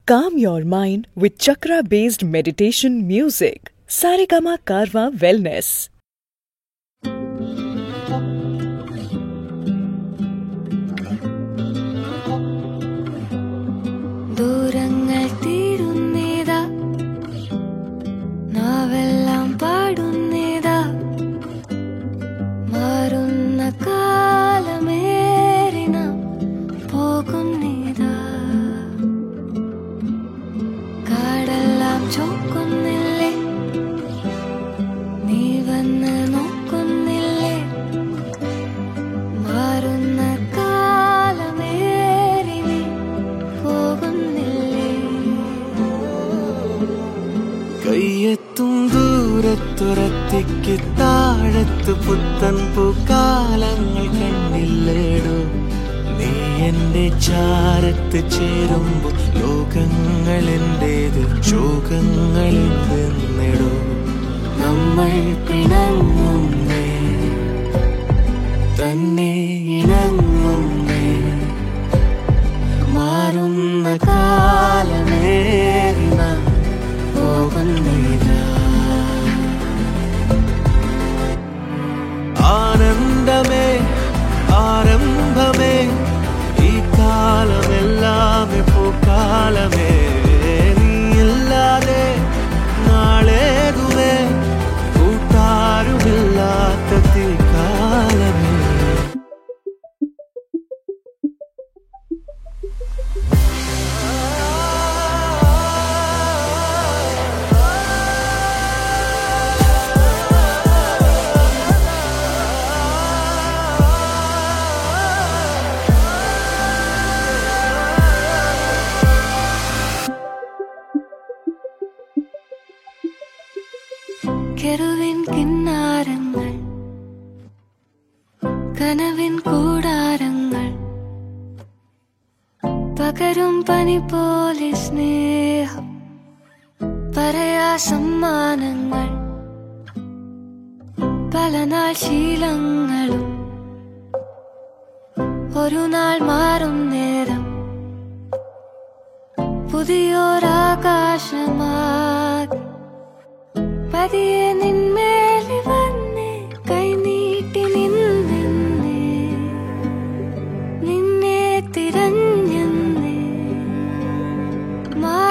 Calm your mind with chakra based meditation music. Saregama Karwa Wellness. ദൂരങ്ങൾ തീരുന്നേതാ നാവെല്ലാം പാടുന്നേതാ മാറുന്ന കാലമേറി നാം പോകുന്നേതാ കാടെല്ലാം ചോക്കുന്നില്ലേ നീ വന്ന് നോക്കുന്നില്ലേ മാറുന്ന കാലമേറി നീ പോകുന്നില്ലേ കയ്യെത്തും ദൂരത്തുറത്തിക്ക് താഴത്ത് പുത്തൻ പൂക്കാലങ്ങൾ കണ്ണില്ലേടോ നീ എന്റെ ചാരത്ത് ചേരുമ്പോ ലോകങ്ങൾ എന്റേത് ശോകങ്ങൾ എന്തെന്നിടോ നമ്മൾ പിണങ്ങുന്നേ തന്നെ ഇണങ്ങുന്നേ മാറുന്ന കാലമേറി നാം പോകുന്നില്ല ആനന്ദമേ ആരംഭമേ ഈ കാലമെല്ലാമേ പൂക്കാലമേ നീയില്ലാതെ നാളേകുമേ കൂട്ടാരുമില്ലാത്ത തീക്കാലമേ കെറുവിൻ കിന്നാരങ്ങൾ കനവിൻ കൂടാരങ്ങൾ പകരും പനി പോലെ സ്നേഹം പറയാ സമ്മാനങ്ങൾ പല നാൾ ശീലങ്ങളും ഒരു നാൾ മാറും നേരം പുതിയൊരാകാശമാകി പതിയെ നിന്മേൽ വന്നേ കൈനീട്ടി നിന്നെ നിന്നെ തിരഞ്ഞെന്നേ മാ